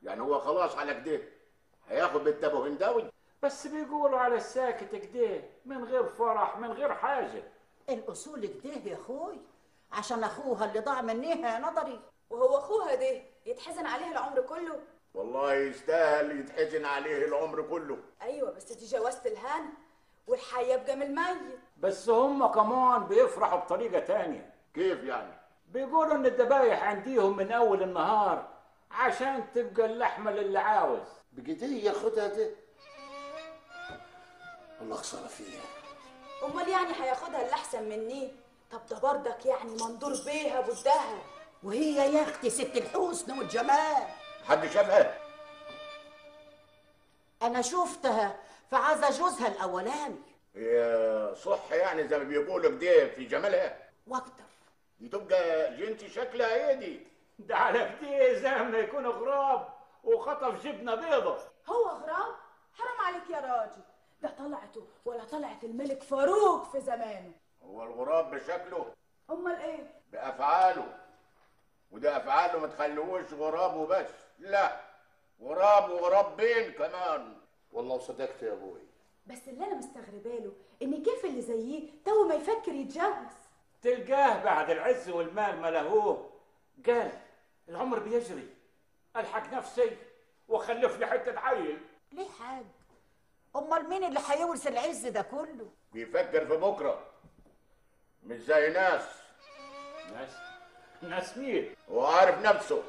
يعني هو خلاص على كده هياخد بنت ابو هنداوي بس بيقولوا على الساكت كده من غير فرح من غير حاجة الاصول كده يا اخوي عشان اخوها اللي ضاع منيها نظري وهو اخوها ده يتحزن عليه العمر كله والله يستاهل يتحزن عليه العمر كله ايوه بس دي جوازة الهنا والحياة بجمال ميت بس هم كمان بيفرحوا بطريقة تانية كيف يعني بيقولوا ان الذبايح عنديهم من اول النهار عشان تبقى اللحمة للي عاوز بجدية ياخدها ده الله خسارة فيه امال يعني هياخدها اللي احسن مني طب ده بردك يعني منظور بيها ابو الدهب وهي يا اختي ست الحسن والجمال حد شافها انا شفتها في عزا جوزها الاولاني هي صح يعني زي ما بيقولوا كده في جمالها واكتر دي تبقى جنتي شكلها هي دي ده على كده زي ما يكون غراب وخطف جبنة بيضة هو غرام حرام عليك يا راجل ده طلعته ولا طلعت الملك فاروق في زمانه هو الغراب بشكله امال ايه بافعاله وده افعاله ما تخلوش غراب وبس لا غراب وغراب بين كمان والله صدقت يا ابوي بس اللي انا مستغربه له ان كيف اللي زيه تو ما يفكر يتجوز تلقاه بعد العز والمال ما لهوه قال العمر بيجري الحق نفسي واخلف لي حتة عيل ليه حاج امال مين اللي هيورث العز ده كله بيفكر في بكره مش زي ناس ناس ناس مين هو عارف نفسه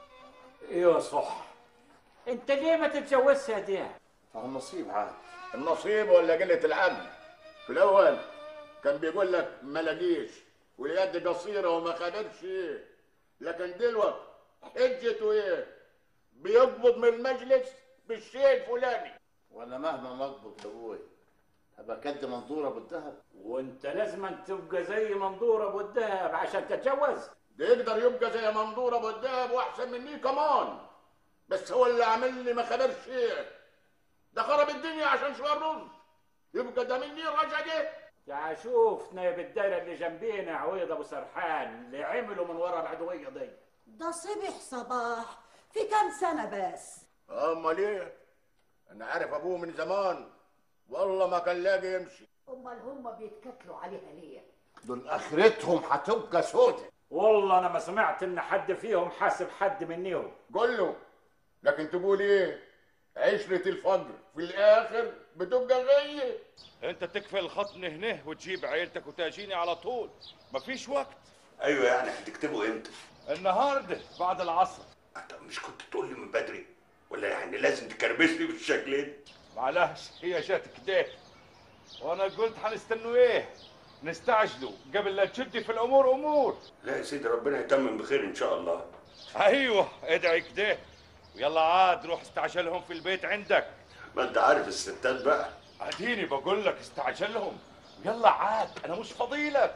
ايوه صح انت ليه ما تتجوزها دي النصيب عاد النصيب ولا قله العقل في الاول كان بيقول لك ما لاقيش واليد قصيره وما خدتش ايه لكن دلوقتي حجته ايه بيقبض من المجلس بالشيء الفلاني وانا مهما نقبض يا ابوي هبقى كد منظوره بالذهب وانت لازم تبقى زي منظور ابو الدهب عشان تتجوز ده يقدر يبقى زي منظور ابو الدهب واحسن مني كمان بس هو اللي عامل لي ما خبرش شيء ده خرب الدنيا عشان شويه رز يبقى ده مني الرجع ده تعال شوف نايب الدايره اللي جنبينا عويض ابو سرحان اللي عملوا من ورا العدويه دي ده صبح صباح في كام سنة بس امال ايه انا عارف ابوه من زمان والله ما كان لاقي يمشي امال هم بيتكتلوا عليها ليه دول اخرتهم هتبقى سودة والله انا ما سمعت ان حد فيهم حاسب حد منيهم قول له لكن تقول ايه عشرة الفجر في الاخر بتبقى غيه انت تكفي الخطن هنا وتجيب عيلتك وتاجيني على طول مفيش وقت ايوه يعني هتكتبه امتى؟ النهارده بعد العصر انت مش كنت تقول لي من بدري ولا يعني لازم تكربسني بالشكل ده؟ معلش هي جات كده وانا قلت هنستنوا ايه نستعجلوا قبل لا تشدي في الامور امور لا يا سيدي ربنا يتمم بخير ان شاء الله ايوه ادعي كده ويلا عاد روح استعجلهم في البيت عندك ما انت عارف الستات بقى اديني بقول لك استعجلهم يلا عاد انا مش فضيلك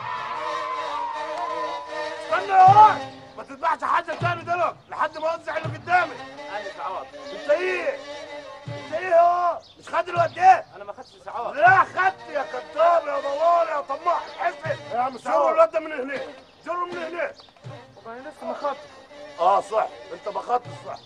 استنى يا واد ما تذبحش حد تاني دلوقتي لحد ما اوزع اللي قدامي انا سعاد انت ايه؟ انت ايه يا مش خد الواد ايه؟ انا ما خدتش سعاد لا خدت يا كذاب يا ضلال يا طماع حسن يا عم شروا الواد ده من هنا شروا من هنا والله لسه ما خدتش اه صح انت ما خدتش صح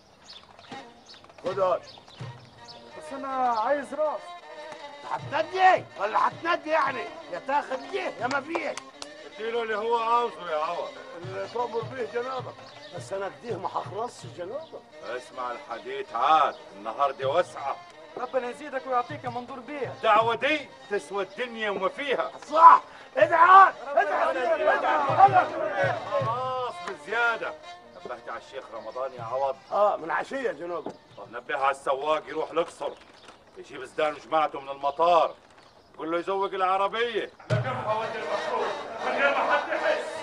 خد هاد بس انا عايز راس هتندي ولا هتندي يعني يا تاخد دي يا ما فيش اديله اللي هو عاوزه يا عوض اللي تؤمر به جنابك بس انا كديه ما هخلصش جنابك اسمع الحديث عاد النهارده وسعه ربنا يزيدك ويعطيك يا منظور بيه الدعوه دي تسوى الدنيا وما فيها صح ادعي ادعي ادعي خلاص بزياده نبهت على الشيخ رمضان يا عوض اه من عشيه جنابك طب نبه على السواق يروح الاقصر يجيب زدان وجماعته من المطار قول له يزوق العربيه لقمها ودي المشروع من غير ما حد يحس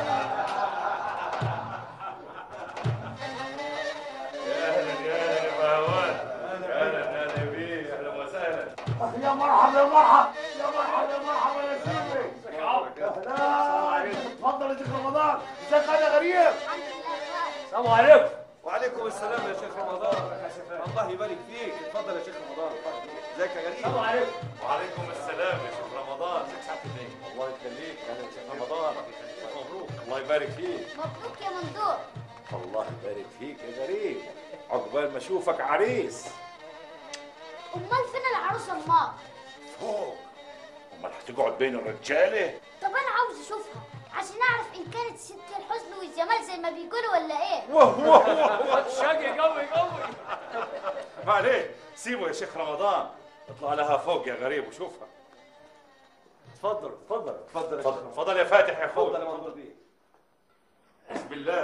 يا اهلا يا اهلا يا بهوان يا اهلا اهلا بيه اهلا وسهلا يا مرحبا يا مرحبا يا مرحبا يا مرحبا يا سيدي اهلا اتفضل يا شيخ رمضان ازيك يا غريب السلام عليكم وعليكم السلام يا شيخ رمضان الله يبارك فيك اتفضل يا شيخ رمضان ازيك يا غريب السلام عليكم وعليكم السلام يا شيخ رمضان الله يخليك اهلا يا شيخ رمضان مبروك الله يبارك فيك مبروك يا مندوب الله يبارك فيك يا غريب عقبال ما اشوفك عريس امال فين العروسه امال فوق امال هتقعد بين الرجاله طب انا عاوز اشوفها عشان اعرف ان كانت ست الحسن والجمال زي ما بيقولوا ولا ايه واه واه واه واه شقي قوي قوي ما عليه سيبه يا شيخ رمضان اطلع لها فوق يا غريب وشوفها اتفضل اتفضل اتفضل يا تفضل شيخ. تفضل يا فاتح يا اتفضل يا اخوي منظور بيه بسم الله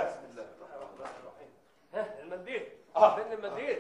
ها المنديل آه. فين المنديل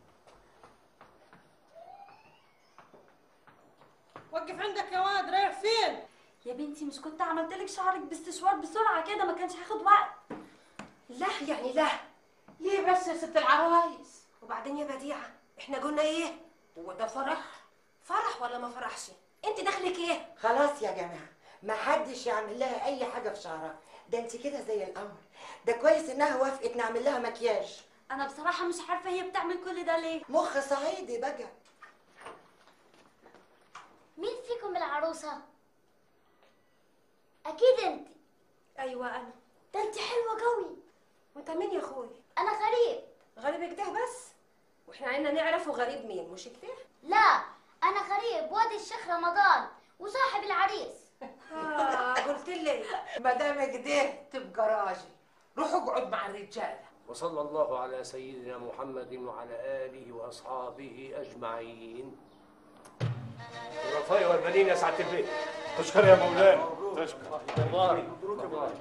وقف عندك يا واد رايح فين؟ يا بنتي مش كنت عملت لك شعرك باستشوار بسرعه كده ما كانش هياخد وقت لا يعني لا ليه بس يا ست العرايس وبعدين يا بديعة احنا قلنا ايه؟ هو ده فرح فرح ولا ما فرحش؟ انت دخلك ايه؟ خلاص يا جماعة ما حدش يعمل لها أي حاجة في شعرها ده انت كده زي القمر ده كويس إنها وافقت نعمل لها مكياج انا بصراحه مش عارفه هي بتعمل كل ده ليه مخ صعيدي بقى مين فيكم العروسه اكيد انت ايوه انا ده انت حلوه قوي وانت مين يا اخوي؟ انا غريب غريب كده بس؟ واحنا عايزنا نعرفه غريب مين مش كده؟ لا انا غريب وادي الشيخ رمضان وصاحب العريس اه قلت لي ما دام كده تبقى راجل روح اقعد مع الرجاله وصلى الله على سيدنا محمد وعلى آله وأصحابه أجمعين الرفاية والبنين يا سعادة البيت تشكر يا مولانا تشكر مبارك مبارك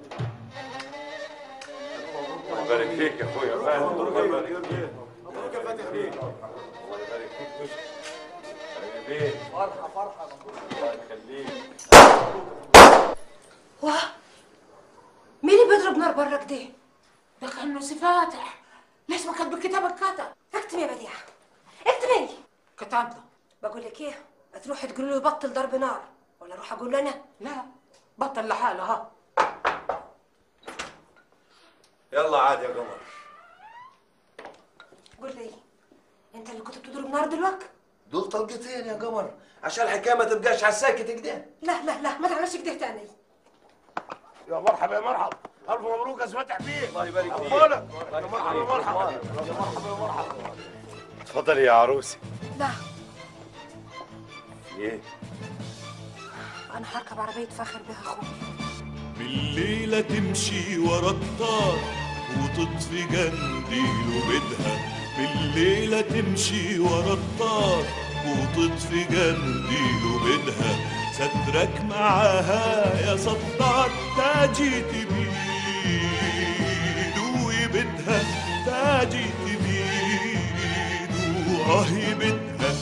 الله يبارك فيك يا اخويا الله يبارك فيك مبروك يا فاتح بيه الله يبارك فيك تشكر يا بيه فرحة فرحة الله يخليك واه مين اللي بيضرب نار برا كده؟ ده كان سي فاتح ليش ما كان بكتابك كتب اكتم يا بديعة اكتمي كتب له بقول لك ايه؟ تروحي تقولي له بطل ضرب نار ولا اروح اقول له انا؟ لا بطل لحاله ها يلا عاد يا قمر قول لي انت اللي كنت بتضرب نار دلوقتي؟ دول طلقتين يا قمر عشان الحكايه ما تبقاش على الساكت كده لا لا لا ما تعملش كده تاني يا مرحبا يا مرحبا الف مبروك يا فتح بيه الله يبارك فيك أخونا. يا مرحبا يا مرحبا يا مرحبا يا مرحبا اتفضلي يا عروسي لا ايه انا هركب عربية فخر بها اخوي بالليلة تمشي ورا الطار وتطفي جنديل وبدها بالليلة تمشي ورا الطار وتطفي جنديل وبدها سترك معاها يا ستار تاجي تبيد وبدها تاجي تبيد واه بدها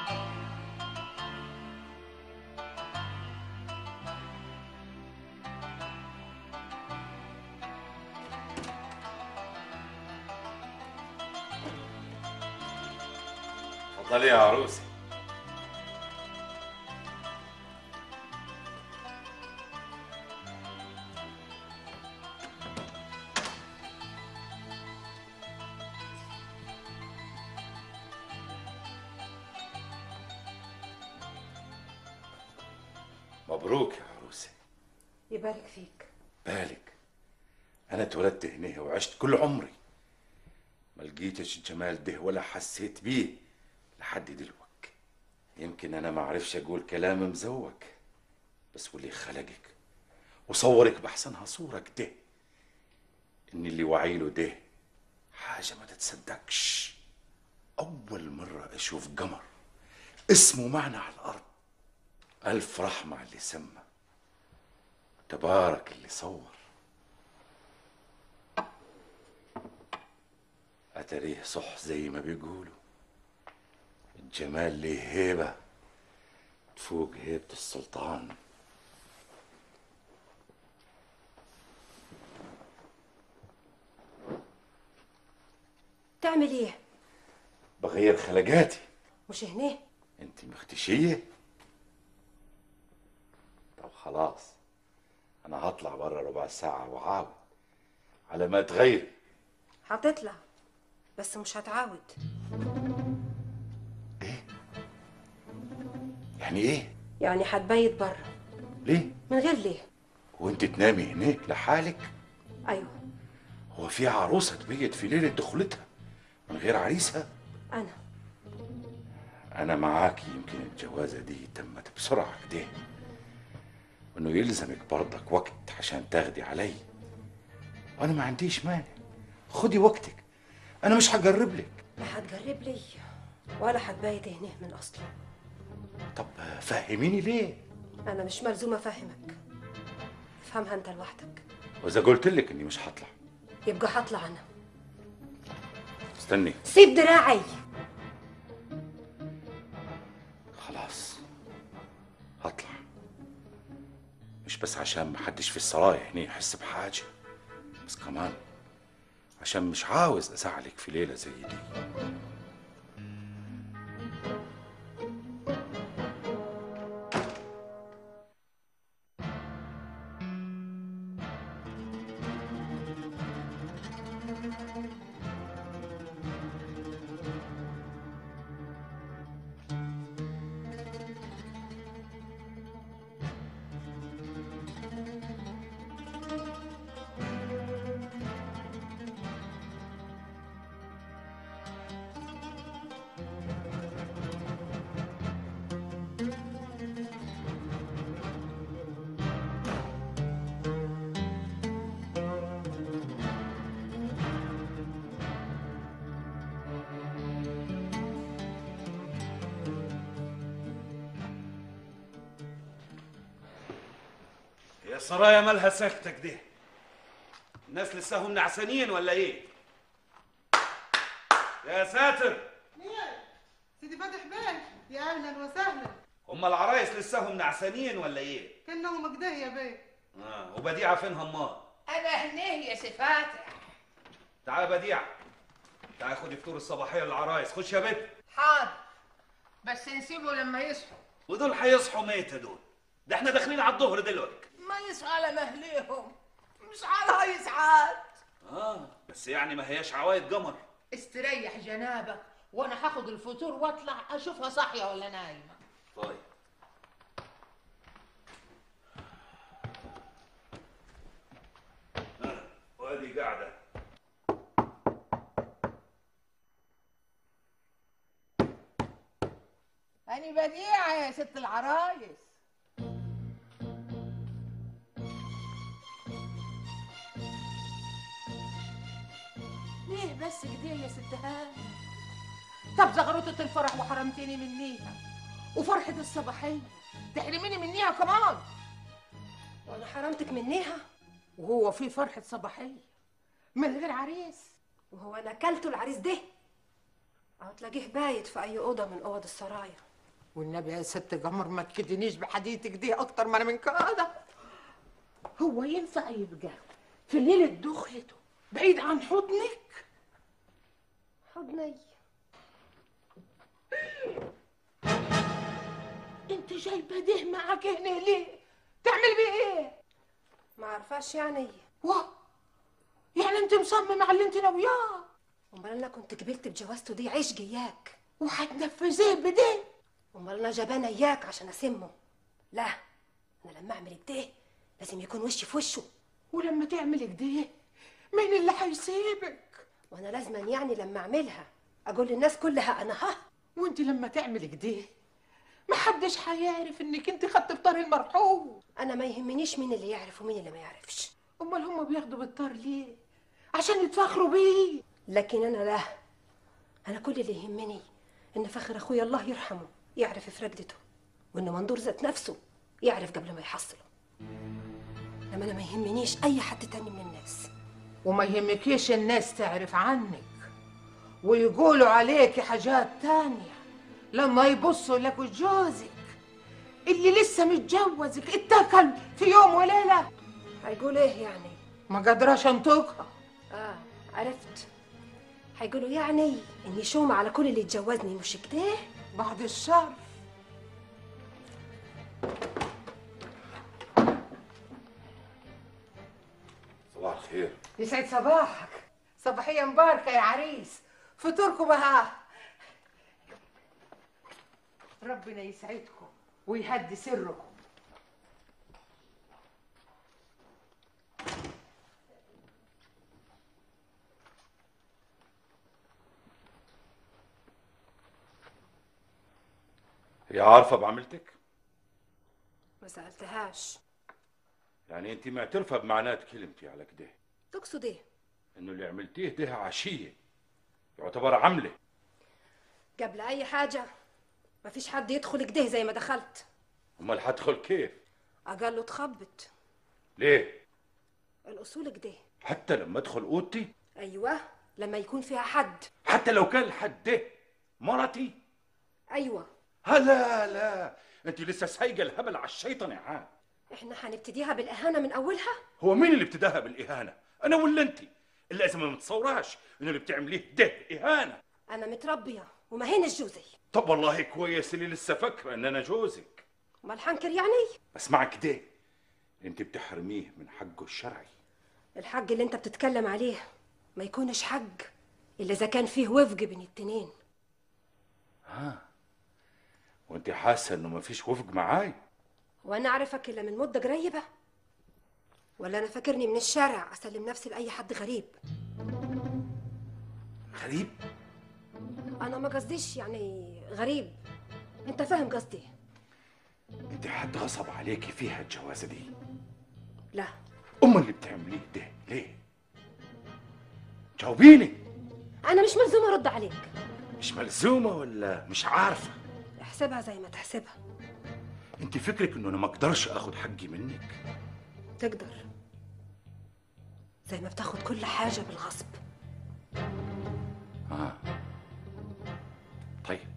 اتفضلي يا عروسي مبروك يا عروسي يبارك فيك بالك انا اتولدت هنا وعشت كل عمري ما لقيتش الجمال ده ولا حسيت بيه لحد دلوقتي يمكن انا ما اعرفش اقول كلام مزوج بس واللي خلقك وصورك باحسنها صوره كده ان اللي وعيله ده حاجه ما تتصدقش اول مره اشوف قمر اسمه معنى على الارض الف رحمه على اللي سمى تبارك اللي صور أتريه صح زي ما بيقولوا الجمال ليه هيبة تفوق هيبة السلطان تعمل ايه؟ بغير خلقاتي مش هنا انت مختشية طب خلاص انا هطلع برا ربع ساعة وعاود على ما تغيري هتطلع بس مش هتعاود يعني ايه يعني هتبيت بره ليه من غير ليه وانت تنامي هناك لحالك ايوه هو في عروسة تبيت في ليلة دخلتها من غير عريسها انا أنا معاكي يمكن الجوازة دي تمت بسرعة كده وإنه يلزمك برضك وقت عشان تاخدي علي وأنا ما عنديش مانع خدي وقتك أنا مش هجرب لك لا هتجرب لي ولا هتبيت هنا من اصله طب فهميني ليه انا مش ملزومه افهمك افهمها انت لوحدك وإذا قلت لك إني مش هطلع يبقى هطلع انا استني سيب دراعي خلاص هطلع مش بس عشان محدش في السرايا هنا يحس بحاجة بس كمان عشان مش عاوز أزعلك في ليلة زي دي يا سرايا مالها ساكتة كده الناس لساهم نعسانين ولا ايه يا ساتر سيدي فتح بيه يا اهلا وسهلا هم العرايس لساهم نعسانين ولا ايه كانهم كده يا بيه اه وبديعة فين همار انا هنيه يا سي فاتح تعال بديعة تعال خدي فطور الصباحية للعرايس خش يا بنت حاضر بس نسيبه لما يصحوا ودول هيصحوا ميتة دول ده احنا داخلين على الظهر دلوقتي ما يصحى على مهليهم مش على يسعاد اه بس يعني ما هياش عوايد قمر استريح جنابك وانا هاخد الفطور واطلع اشوفها صاحيه ولا نايمه طيب آه، وادي قاعدة أنا بديعة يا ست العرايس ليه بس كده يا ست هاني طب زغروطة الفرح وحرمتني منيها وفرحة الصباحية تحرميني منيها كمان وانا حرمتك منيها وهو في فرحة صباحية من غير عريس وهو انا اكلته العريس ده او تلاقيه بايت في اي اوضه من اوض السرايا والنبي يا ست قمر ما تكدنيش بحديثك دي اكتر ما انا من كده هو ينفع يبقى في ليلة دخلته بعيد عن حضنك حضني انت جايبه ده معاك هنا ليه تعمل بيه ايه ما عرفاش يعني و يعني انت مصمم على اللي انت ناوياه امال انا كنت قبلت بجوازته دي عيش جياك وهتنفذيه بده امال انا جبانه اياك عشان اسمه لا انا لما اعمل كده لازم يكون وشي في وشه ولما تعمل كده مين اللي هيسيبك وانا لازما يعني لما اعملها اقول للناس كلها انا ها وانت لما تعمل كده محدش هيعرف انك انت خدت بطار المرحوم انا ما يهمنيش مين اللي يعرف ومين اللي ما يعرفش امال هم بياخدوا بالطار ليه عشان يتفاخروا بيه لكن انا لا انا كل اللي يهمني ان فخر اخويا الله يرحمه يعرف في رقدته وان منظور ذات نفسه يعرف قبل ما يحصله لما انا ما يهمنيش اي حد تاني من الناس وما يهمكيش الناس تعرف عنك ويقولوا عليكي حاجات تانية لما يبصوا لك جوزك اللي لسه متجوزك اتكل في يوم وليلة هيقول ايه يعني ما قادراش انطقها اه عرفت هيقولوا يعني اني شومة على كل اللي اتجوزني مش كده بعد الشر صباح الخير يسعد صباحك صباحية مباركة يا عريس فطوركم ها ربنا يسعدكم ويهدي سركم هي عارفه بعملتك ما سألتهاش يعني انت معترفه بمعنات كلمتي على كده تقصد ايه انه اللي عملتيه ده عشيه يعتبر عمله قبل اي حاجة ما فيش حد يدخل كده زي ما دخلت امال هدخل كيف اقل له تخبط ليه الاصول كده حتى لما ادخل اوضتي ايوه لما يكون فيها حد حتى لو كان الحد ده مرتي ايوه لا لا انت لسه سايقه الهبل على الشيطان يا عاد احنا هنبتديها بالاهانة من اولها هو مين اللي ابتداها بالاهانه انا ولا انت اللي لازم ما متصوراش انه اللي بتعمليه ده اهانه انا متربية وما هينش جوزي طب والله كويس اللي لسه فاكره ان انا جوزك امال حنكر يعني بس مع كده انت بتحرميه من حقه الشرعي الحق اللي انت بتتكلم عليه ما يكونش حق الا اذا كان فيه وفق بين التنين ها وانت حاسه انه ما فيش وفق معاي وانا اعرفك الا من مده قريبه ولا انا فاكرني من الشارع اسلم نفسي لاي حد غريب غريب انا ما قصديش يعني غريب انت فاهم قصدي انت حد غصب عليكي فيها الجوازه دي لا ام اللي بتعمليه ده ليه جاوبيني انا مش ملزومه ارد عليك مش ملزومه ولا مش عارفه احسبها زي ما تحسبها انت فكرك انه انا ما اقدرش اخد حقي منك تقدر زي ما بتاخد كل حاجه بالغصب اه طيب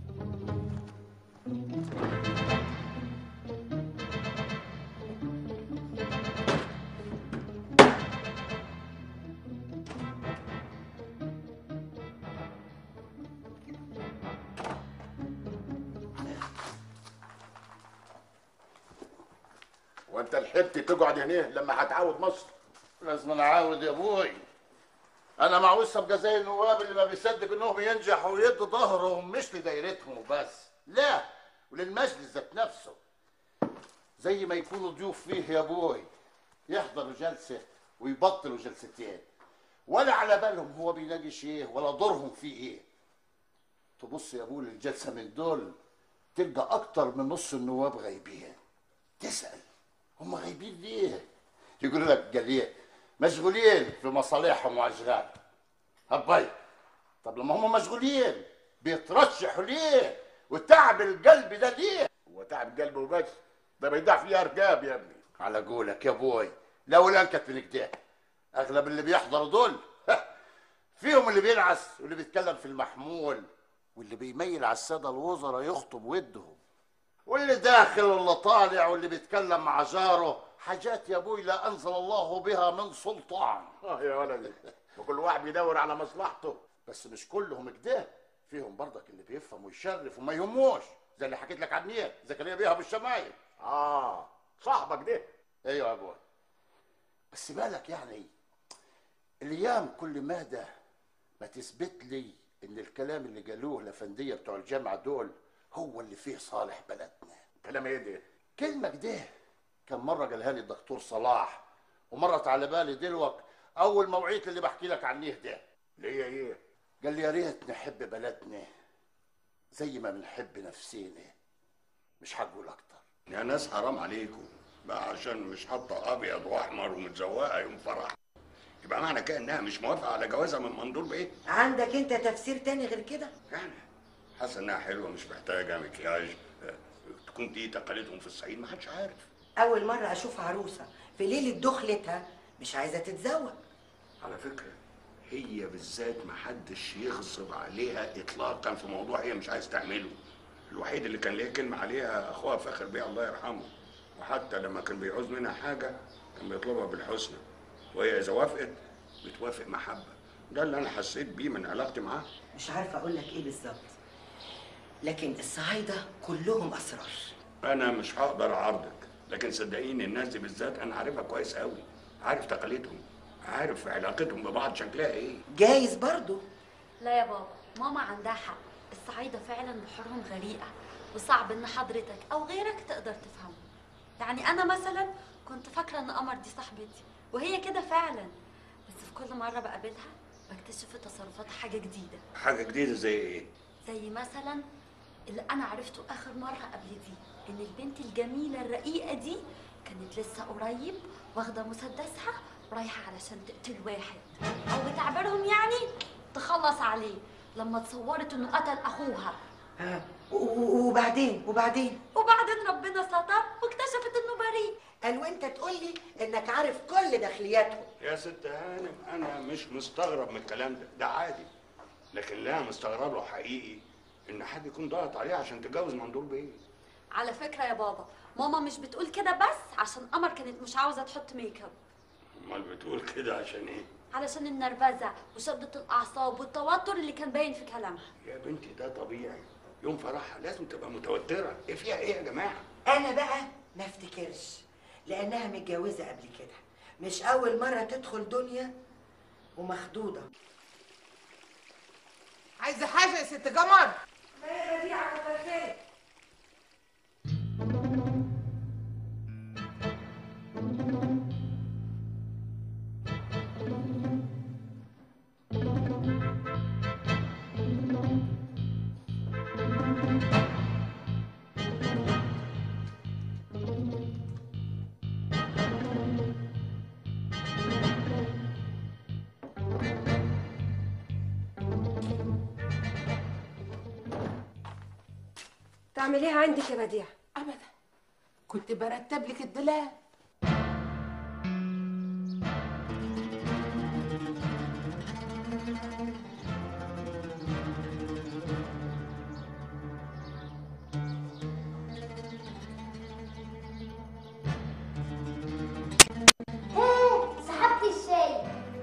وانت لحقت تقعد هنا لما هتعود مصر لازم أنا اعاود يا ابوي انا معوز ابقى زي النواب اللي ما بيصدق انهم ينجحوا ويدوا ظهرهم مش لدايرتهم وبس لا وللمجلس ذات نفسه زي ما يكونوا ضيوف فيه يا ابوي يحضروا جلسه ويبطلوا جلستين ولا على بالهم هو بيناقش ايه ولا دورهم فيه ايه تبص يا ابوي للجلسه من دول تلقى اكتر من نص النواب غايبين تسال هم غايبين ليه يقولوا لك قال ليه مشغولين في مصالحهم واشغال هباي طب لما هم مشغولين بيترشحوا ليه وتعب القلب ده ليه هو تعب قلبه وبس ده بيدع فيها ركاب يا ابني على قولك يا ابوي لو لانكت من كده اغلب اللي بيحضروا دول فيهم اللي بينعس واللي بيتكلم في المحمول واللي بيميل على الساده الوزراء يخطب ودهم واللي داخل واللي طالع واللي بيتكلم مع جاره حاجات يا ابوي لا انزل الله بها من سلطان اه يا ولدي وكل واحد بيدور على مصلحته بس مش كلهم كده فيهم برضك اللي بيفهم ويشرف وما يهموش زي اللي حكيت لك عنيه زكريا بيها بالشمايل اه صاحبك ده ايوه يا ابوي بس بالك يعني الايام كل مادة ما تثبت لي ان الكلام اللي قالوه الافنديه بتوع الجامعه دول هو اللي فيه صالح بلدنا كلام ايه ده كلمه كده كان مره قالها لي الدكتور صلاح ومرت على بالي دلوقت اول موعيد اللي بحكي لك عنيه ده ليه ايه قال لي يا ريت نحب بلدنا زي ما بنحب نفسينا مش هقول اكتر يا ناس حرام عليكم بقى عشان مش حاطه ابيض واحمر ومتزوقه يوم فرح يبقى معنى كده انها مش موافقه على جوازها من منظور بايه؟ عندك انت تفسير تاني غير كده يعني حاسه انها حلوه مش محتاجه مكياج آه، تكون دي تقاليدهم في الصعيد ما حدش عارف اول مره اشوف عروسه في ليله دخلتها مش عايزه تتزوج على فكره هي بالذات ما حدش يغصب عليها اطلاقا في موضوع هي مش عايز تعمله الوحيد اللي كان ليه كلمه عليها اخوها فاخر بيه الله يرحمه وحتى لما كان بيعوز منها حاجه كان بيطلبها بالحسنى وهي اذا وافقت بتوافق محبه ده اللي انا حسيت بيه من علاقتي معاها مش عارفه اقول لك ايه بالظبط لكن الصعايده كلهم اسرار انا مش هقدر اعارضك لكن صدقيني الناس دي بالذات انا عارفها كويس قوي عارف تقاليدهم عارف علاقتهم ببعض شكلها ايه جايز برضو لا يا بابا ماما عندها حق الصعايدة فعلا بحورهم غريقة وصعب ان حضرتك او غيرك تقدر تفهمه يعني انا مثلا كنت فاكرة ان قمر دي صاحبتي وهي كده فعلا بس في كل مرة بقابلها بكتشف في تصرفاتها حاجة جديدة حاجه جديده زي ايه زي مثلا اللي انا عرفته اخر مره قبل دي ان البنت الجميله الرقيقه دي كانت لسه قريب واخده مسدسها ورايحه علشان تقتل واحد او بتعبيرهم يعني تخلص عليه لما تصورت انه قتل اخوها و- و- وبعدين وبعدين وبعدين ربنا ستر واكتشفت انه بريء قال وانت تقول لي انك عارف كل داخلياتهم يا ست هانم انا مش مستغرب من الكلام ده ده عادي لكن لا مستغرب له حقيقي ان حد يكون ضغط عليه عشان تتجوز مندور بيه على فكره يا بابا ماما مش بتقول كده بس عشان قمر كانت مش عاوزه تحط ميك اب امال بتقول كده عشان ايه علشان النرفزه وشده الاعصاب والتوتر اللي كان باين في كلامها يا بنتي ده طبيعي يوم فرحها لازم تبقى متوتره ايه فيها ايه يا جماعه انا بقى ما افتكرش لانها متجوزه قبل كده مش اول مره تدخل دنيا ومخضوضه عايزه حاجه يا ست قمر ما هي بديعه كتر خيرك تعمل ايه عندك يا بديع ابدا كنت برتب لك الدولاب ايه سحبت الشاي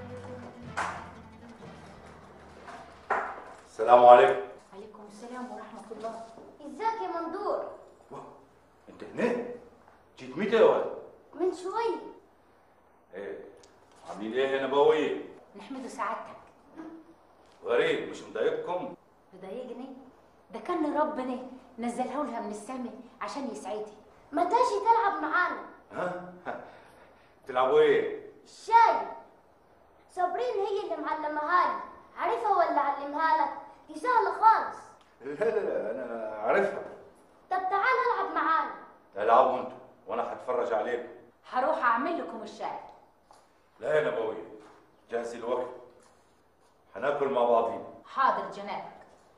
السلام عليكم عليكم السلام ورحمة الله ازيك يا مندور انت هنا جيت متى يا ولد من شوية ايه عاملين ايه يا نبوية نحمد سعادتك غريب مش مضايقكم مضايقني ده كان ربنا نزله لها من السماء عشان يسعدها ما تجي تلعب معانا ها تلعبوا ايه الشاي صابرين هي اللي معلمها لي عارفها ولا علمها لك دي سهلة خالص لا لا لا انا عارفها طب تعال العب معانا العبوا انتوا وانا هتفرج عليكم هروح اعمل لكم الشاي لا يا نبوية جهزي الوقت هناكل مع بعضين حاضر جنابك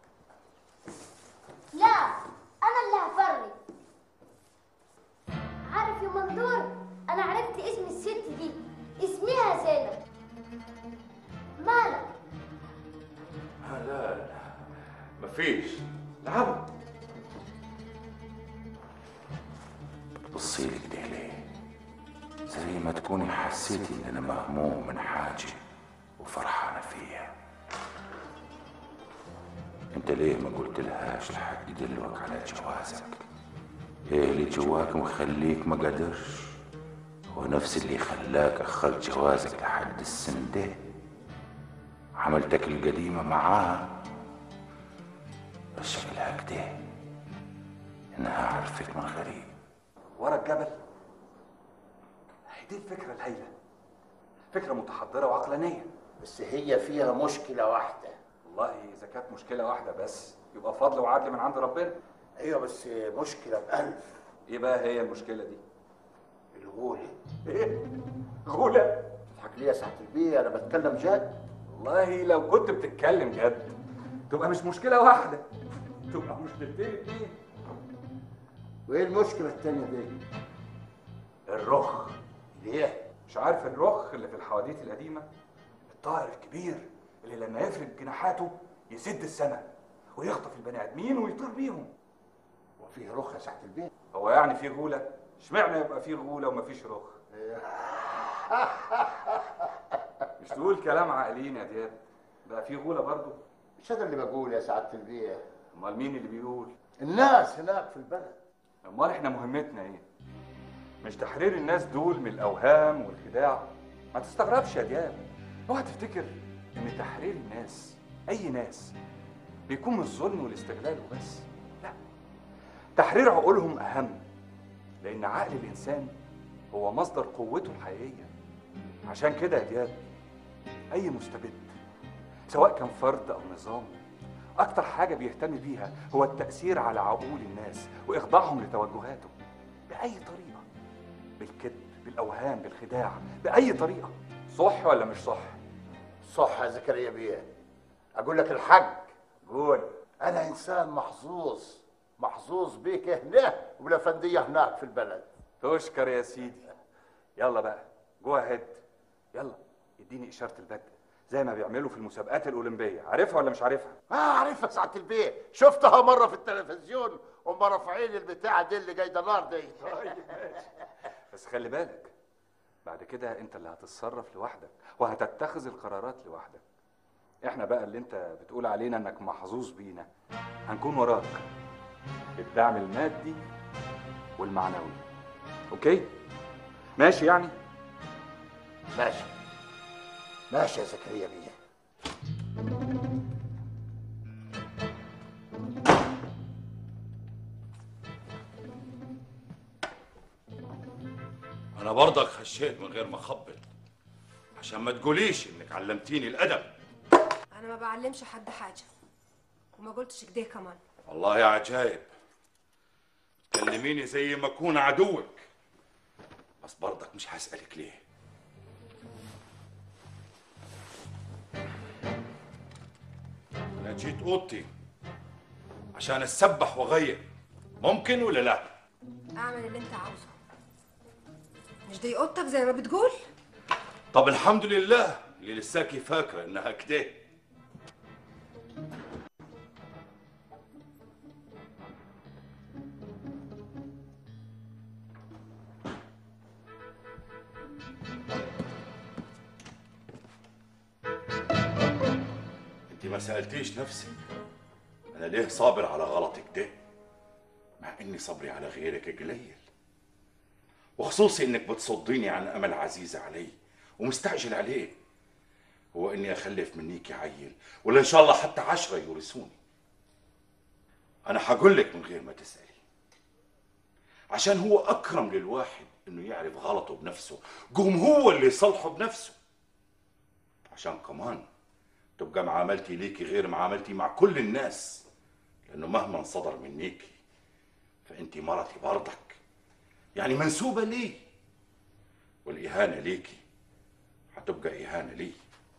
لا انا اللي هفرق عارف يا مندور انا عرفت اسم الست دي اسمها زينب مالك لا لا مفيش العبوا بصي لي كده ليه زي ما تكوني حسيتي ان انا مهموم من حاجه وفرحانه فيها انت ليه ما قلت لهاش لحد دلوقتي على جوازك ايه اللي جواك مخليك ما قدرش هو نفس اللي خلاك اخرت جوازك لحد السن ده عملتك القديمة معاها بس شكلها كده انها عرفت من غريب ورا الجبل هي دي الفكرة الهايلة فكرة متحضرة وعقلانية بس هي فيها مشكلة واحدة والله إذا كانت مشكلة واحدة بس يبقى فضل وعدل من عند ربنا ايوه بس مشكلة بألف إيه بقى هي المشكلة دي؟ الغولة إيه؟ غولة؟ تضحك ليه يا سعادة البيه أنا بتكلم جد والله لو كنت بتتكلم جد تبقى مش مشكلة واحدة تبقى مشكلتين اتنين وإيه المشكلة التانية دي؟ الرخ ليه؟ مش عارف الرخ اللي في الحواديت القديمة الطائر الكبير اللي لما يفرد جناحاته يسد السماء ويخطف البني آدمين ويطير بيهم وفيه رخ يا سعادة البيه هو يعني في غولة؟ اشمعنى يبقى في غولة ومفيش رخ؟ مش تقول كلام عاقلين يا دياب بقى في غولة برضه مش أنا اللي بقول يا سعادة البيه امال مين اللي بيقول؟ الناس هناك في البلد امال احنا مهمتنا ايه؟ مش تحرير الناس دول من الاوهام والخداع ما تستغربش يا دياب اوعى تفتكر ان تحرير الناس اي ناس بيكون من الظلم والاستغلال وبس لا تحرير عقولهم اهم لان عقل الانسان هو مصدر قوته الحقيقيه عشان كده يا دياب اي مستبد سواء كان فرد او نظام اكتر حاجه بيهتم بيها هو التاثير على عقول الناس واخضاعهم لتوجهاته باي طريقه بالكذب بالاوهام بالخداع باي طريقه صح ولا مش صح صح يا زكريا بيه اقول لك الحق قول انا انسان محظوظ محظوظ بيك هنا والافنديه هناك في البلد تشكر يا سيدي يلا بقى جو هيد يلا اديني اشاره البدء زي ما بيعملوا في المسابقات الاولمبيه عارفها ولا مش عارفها اه عارفها ساعة البيه شفتها مرة في التلفزيون وهم رافعين البتاعة دي اللي جاية نار دي بس خلي بالك بعد كده انت اللي هتتصرف لوحدك وهتتخذ القرارات لوحدك احنا بقى اللي انت بتقول علينا انك محظوظ بينا هنكون وراك بالدعم المادي والمعنوي اوكي ماشي يعني ماشي ماشي يا زكريا بيه انا برضك خشيت من غير ما اخبط عشان ما تقوليش انك علمتيني الادب انا ما بعلمش حد حاجه وما قلتش كده كمان والله يا عجايب تكلميني زي ما اكون عدوك بس برضك مش هسألك ليه انا جيت اوضتي عشان اتسبح واغير ممكن ولا لا اعمل اللي انت عاوزه مش دي اوضتك زي ما بتقول طب الحمد لله اللي لساكي فاكره انها كده انت ما سالتيش نفسك انا ليه صابر على غلطك ده مع اني صبري على غيرك قليل وخصوصي انك بتصديني عن امل عزيز علي ومستعجل عليه هو اني اخلف منيك عيل ولا ان شاء الله حتى عشرة يورثوني انا هقول لك من غير ما تسالي عشان هو اكرم للواحد انه يعرف غلطه بنفسه قوم هو اللي يصلحه بنفسه عشان كمان تبقى معاملتي ليكي غير معاملتي مع كل الناس لانه مهما صدر منيكي فانت مرتي برضك يعني منسوبة لي والإهانة ليكي هتبقى إهانة لي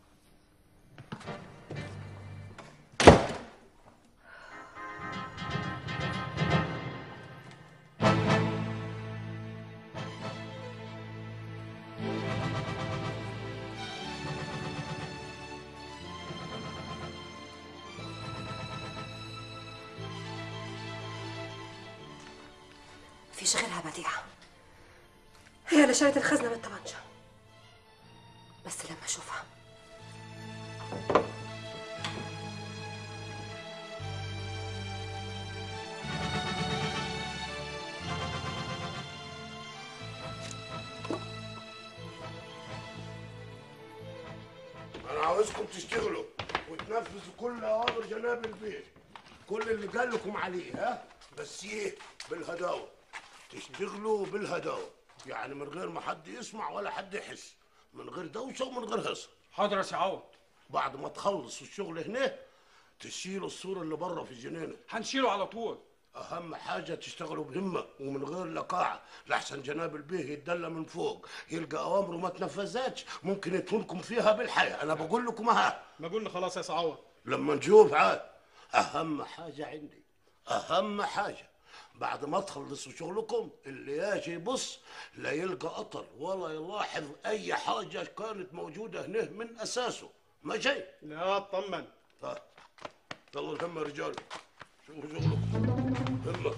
مفيش غيرها بديعة هي اللي شالت الخزنة من الطبنجة بس لما اشوفها انا عاوزكم تشتغلوا وتنفذوا كل اوامر جناب البيت كل اللي قال لكم عليه ها بس ايه بالهداوه تشتغلوا بالهداوه يعني من غير ما حد يسمع ولا حد يحس من غير دوشه ومن غير هصه حاضر يا سي عوض بعد ما تخلصوا الشغل هنا تشيلوا السور اللي بره في الجنينه هنشيله على طول اهم حاجه تشتغلوا بهمه ومن غير لقاعه لحسن جناب البيه يتدلى من فوق يلقى اوامره ما تنفذتش ممكن يتهمكم فيها بالحياه انا بقول لكم ها ما قلنا خلاص يا سي عوض لما نشوف عاد اهم حاجه عندي اهم حاجه بعد ما تخلصوا شغلكم اللي يجي يبص لا يلقى قطر ولا يلاحظ اي حاجه كانت موجوده هنا من اساسه ماشي لا اطمن طيب يلا الهمه يا رجال شوفوا شغلكم همه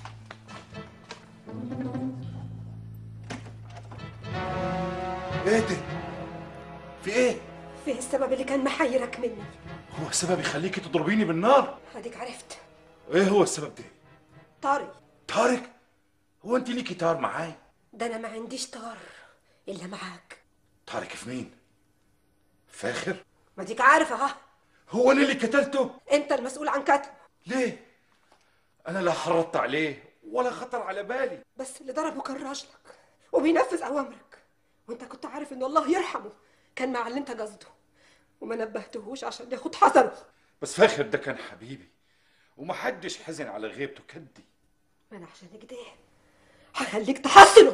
ايه ده؟ في ايه؟ فيه السبب اللي كان محيرك مني هو السبب يخليكي تضربيني بالنار؟ اديك عرفت ايه هو السبب ده؟ طارق طارق؟ هو انت ليكي طار معاي؟ ده انا ما عنديش طار الا معاك طارق في مين؟ فاخر؟ ما ديك عارفه ها هو انا اللي قتلته؟ انت المسؤول عن قتله ليه؟ انا لا حرضت عليه ولا خطر على بالي بس اللي ضربه كان راجلك وبينفذ اوامرك وانت كنت عارف ان الله يرحمه كان مع اللي انت قصده وما نبهتهوش عشان ياخد حذره بس فاخر ده كان حبيبي ومحدش حزن على غيبته كدي انا عشان كده هخليك تحصله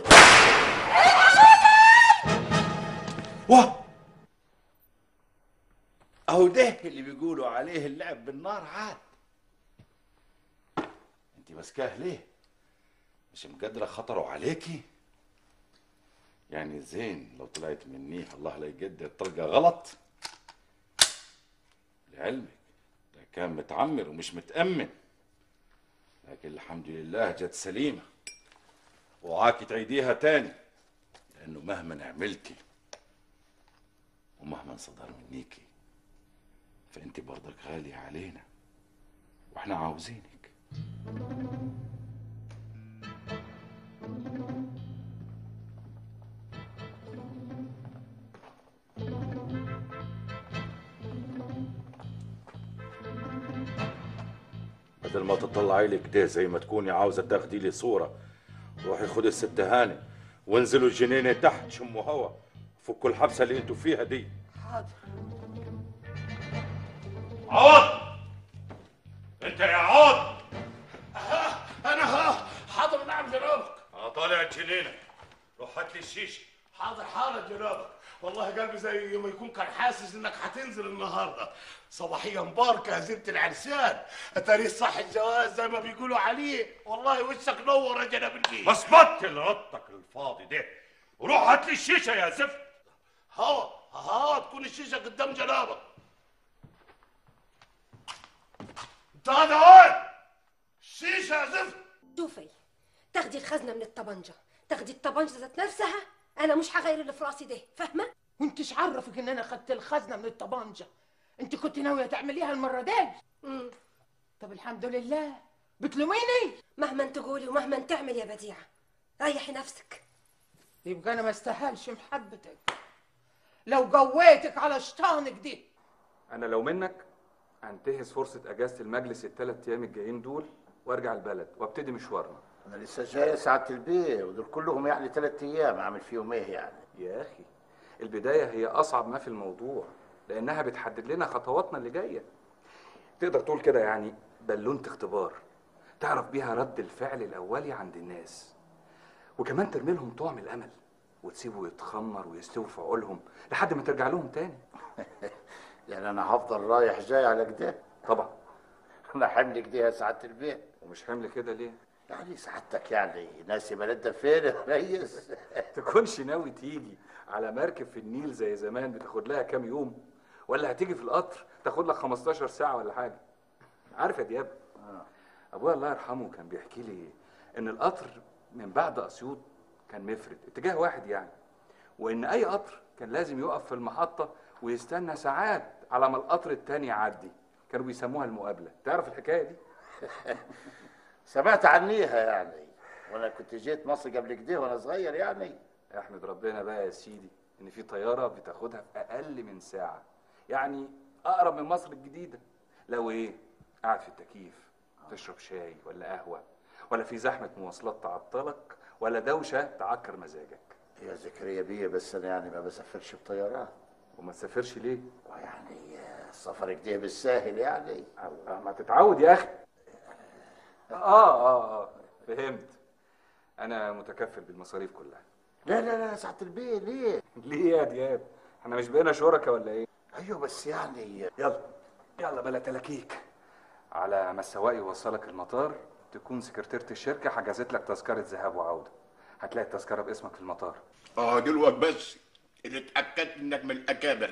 واه اهو ده اللي بيقولوا عليه اللعب بالنار عاد انت ماسكاه ليه مش مقدرة خطره عليكي يعني زين لو طلعت مني الله لا يقدر طلقة غلط لعلمك ده كان متعمر ومش متأمن لكن الحمد لله جت سليمة وعاكي تعيديها تاني لأنه مهما عملتي ومهما صدر منيكي فأنت برضك غالية علينا وإحنا عاوزينك بدل ما تطلعي لي كده زي ما تكوني عاوزة تاخدي لي صورة روحي خدي الست هاني وانزلوا الجنينة تحت شموا هوا فكوا الحبسة اللي انتوا فيها دي حاضر عوض انت يا عوض انا ها حاضر نعم جنابك انا طالع الجنينه روح هات لي الشيشه حاضر حاضر جنابك والله قلبي زي ما يكون كان حاسس انك هتنزل النهارده صباحيه مباركه يا زينة العرسان اتاريه صح الجواز زي ما بيقولوا عليه والله وشك نور يا جناب البيت بس بطل رطك الفاضي ده وروح هات لي الشيشه يا زفت هوا ها تكون الشيشه قدام جنابك انت هذا وين الشيشه يا زفت شوفي تاخدي الخزنه من الطبنجه تاخدي الطبنجه ذات نفسها انا مش هغير اللي في راسي ده فاهمه وانتش عرفك ان انا خدت الخزنه من الطبانجه انت كنت ناويه تعمليها المره دي امم طب الحمد لله بتلوميني مهما تقولي ومهما تعمل يا بديعه ريحي نفسك يبقى انا ما استاهلش محبتك لو قويتك على شيطانك دي انا لو منك انتهز فرصه اجازه المجلس الثلاث ايام الجايين دول وارجع البلد وابتدي مشوارنا انا لسه جاي سعاده البيه ودول كلهم يعني ثلاث ايام اعمل فيهم ايه يعني يا اخي البدايه هي اصعب ما في الموضوع لانها بتحدد لنا خطواتنا اللي جايه تقدر تقول كده يعني بالونه اختبار تعرف بيها رد الفعل الاولي عند الناس وكمان ترمي لهم طعم الامل وتسيبه يتخمر ويستوي في عقولهم لحد ما ترجع لهم تاني يعني انا هفضل رايح جاي على كده طبعا انا حمل كده يا سعاده البيه ومش حمل كده ليه يعني سعادتك يعني ناسي بلدنا فين يا ريس تكونش ناوي تيجي على مركب في النيل زي زمان بتاخد لها كام يوم ولا هتيجي في القطر تاخد لك 15 ساعه ولا حاجه عارف يا دياب ابويا الله يرحمه كان بيحكي لي ان القطر من بعد اسيوط كان مفرد اتجاه واحد يعني وان اي قطر كان لازم يقف في المحطه ويستنى ساعات على ما القطر التاني يعدي كانوا بيسموها المقابله تعرف الحكايه دي سمعت عنيها يعني وانا كنت جيت مصر قبل كده وانا صغير يعني احمد ربنا بقى يا سيدي ان في طياره بتاخدها في اقل من ساعه يعني اقرب من مصر الجديده لو ايه قاعد في التكييف تشرب شاي ولا قهوه ولا في زحمه مواصلات تعطلك ولا دوشه تعكر مزاجك يا زكريا بيه بس انا يعني ما بسافرش بطيارات وما تسافرش ليه يعني السفر كده بالساهل يعني الله ما تتعود يا اخي اه اه اه فهمت انا متكفل بالمصاريف كلها لا لا لا سعاده البيه ليه ليه يا دياب احنا مش بقينا شركاء ولا ايه ايوه بس يعني يلا يلا بلا تلاكيك على ما السواق يوصلك المطار تكون سكرتيرة الشركة حجزت لك تذكرة ذهاب وعودة هتلاقي التذكرة باسمك في المطار اه دلوقتي بس اللي اتاكدت انك من الاكابر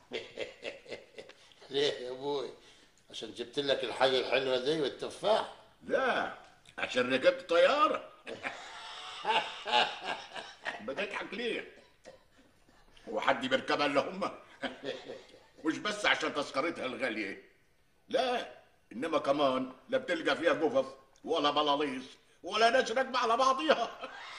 ليه يا ابوي عشان جبت لك الحاجه الحلوه دي والتفاح لا عشان ركبت طياره بتضحك ليه هو حد بيركبها الا هم مش بس عشان تذكرتها الغاليه لا انما كمان لا بتلقى فيها جفف ولا بلاليص ولا ناس راكبه على بعضيها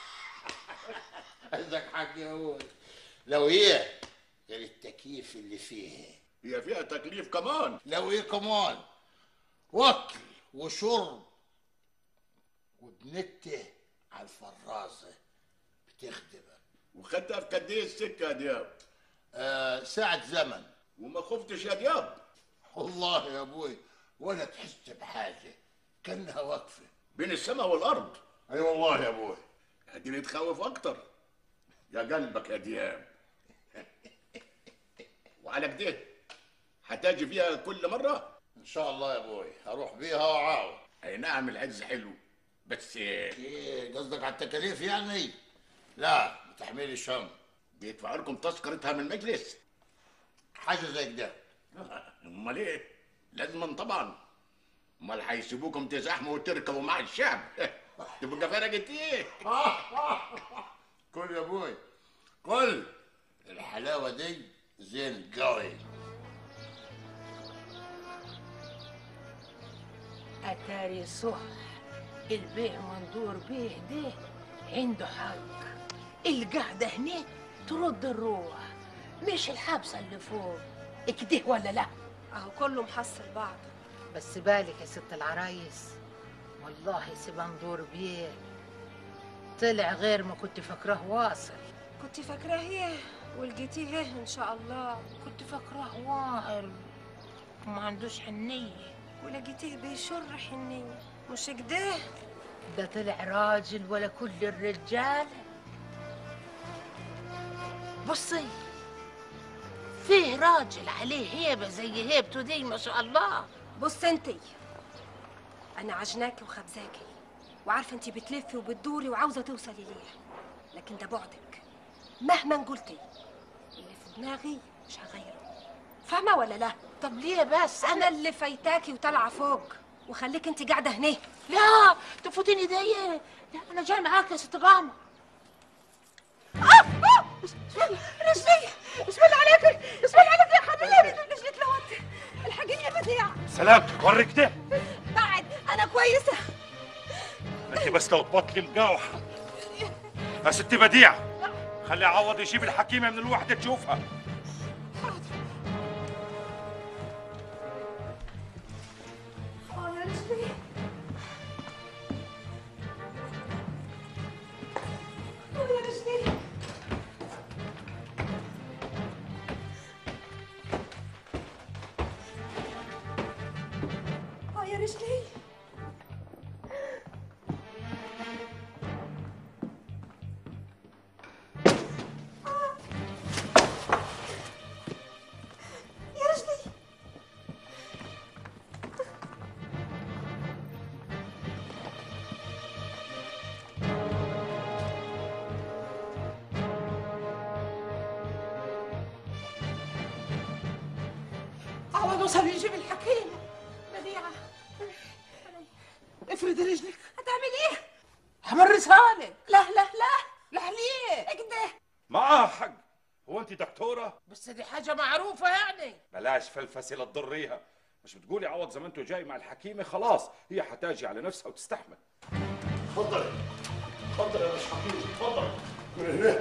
عندك حق يا ابوي لو هي غير التكييف اللي فيه هي فيها تكليف كمان لو ايه كمان واكل وشرب وبنته على الفرازه بتخدمك وخدتها في قد ايه السكه يا دياب آه ساعة زمن وما خفتش يا دياب والله يا ابوي ولا تحس بحاجه كانها واقفه بين السماء والارض اي والله يا ابوي اديني تخوف اكتر يا قلبك يا دياب وعلى كده هتاجي فيها كل مره ان شاء الله يا ابوي هروح بيها واعاود اي نعم العز حلو بس ايه قصدك على التكاليف يعني لا بتحميل الشم بيدفع لكم تذكرتها من المجلس حاجه زي كده امال ايه لازما طبعا امال هيسيبوكم تزاحموا وتركبوا مع الشعب تبقى فرقت ايه كل يا ابوي كل الحلاوه دي زين قوي أتاري صح البيع مندور بيه ده عنده حق القعدة هنا ترد الروح مش الحبسة اللي فوق كده ولا لا اهو كله محصل بعض بس بالك يا ست العرايس والله سبندور بيه طلع غير ما كنت فاكراه واصل كنت فاكراه ايه ولقيتيه ايه ان شاء الله كنت فاكراه واعر وما عندوش حنية ولقيتيه بيشر حنية مش كده ده طلع راجل ولا كل الرجال بصي فيه راجل عليه هيبة زي هيبته دي ما شاء الله بص انتي انا عجناكي وخبزاكي وعارفه انتي بتلفي وبتدوري وعاوزه توصلي ليه لكن ده بعدك مهما قلتي اللي في دماغي مش هغيره فاهمه ولا لا طب ليه بس انا اللي فايتاكي وطالعه فوق وخليك انتي قاعده هنا لا تفوتيني دي لا انا جاي معاك يا ست غامة رجلي بسم الله عليك بسم الله عليك يا حبيبي رجلي اتلوت الحقيني يا بديع سلامتك وريك ده بعد انا كويسه انت بس لو تبطلي مقاوحه يا ستي بديع خلي عوض يجيب الحكيمه من الوحده تشوفها اه يا رجلي اه يا رجلي اه يا رجلي يا رجلي عوض وصل يجيب الحكيم بديعة افرد رجلك هتعمل ايه؟ همرسها لك لا لا لا لا ليه اكده معاه حق هو انت دكتوره بس دي حاجة معروفة يعني بلاش فلفسه لا تضريها مش بتقولي عوض زي ما انتوا جاي مع الحكيمه خلاص هي حتاجي على نفسها وتستحمل اتفضل اتفضل يا مش حكيم اتفضل من هنا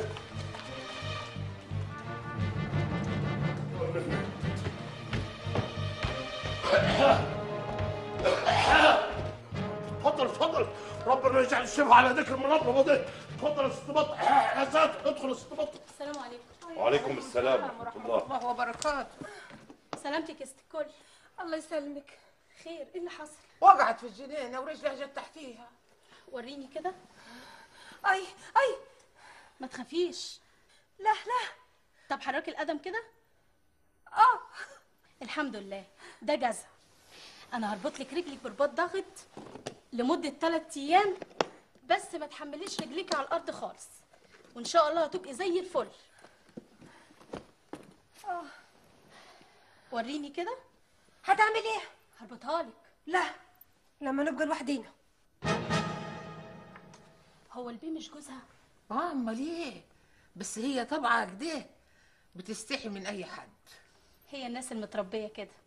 اتفضل اتفضل ربنا يجعل الشفاء على ذكر المنظمه دي اتفضل يا ست بطه يا ساتر ادخل يا ست بطه السلام عليكم وعليكم السلام ورحمه الله الله وبركاته سلامتك يا ست الكل الله يسلمك خير ايه اللي حصل وقعت في الجنينة ورجلها جت تحتيها وريني كده اي اي ما تخافيش لا لا طب حركي القدم كده اه الحمد لله ده جزع انا هربط لك رجلك برباط ضغط لمده 3 ايام بس ما تحمليش رجليك على الارض خالص وان شاء الله هتبقي زي الفل اه وريني كده هتعمل ايه؟ هربطها لك لا لما نبقى لوحدينا هو البيه مش جوزها اه امال ايه بس هي طبعا كده بتستحي من اي حد هي الناس المتربيه كده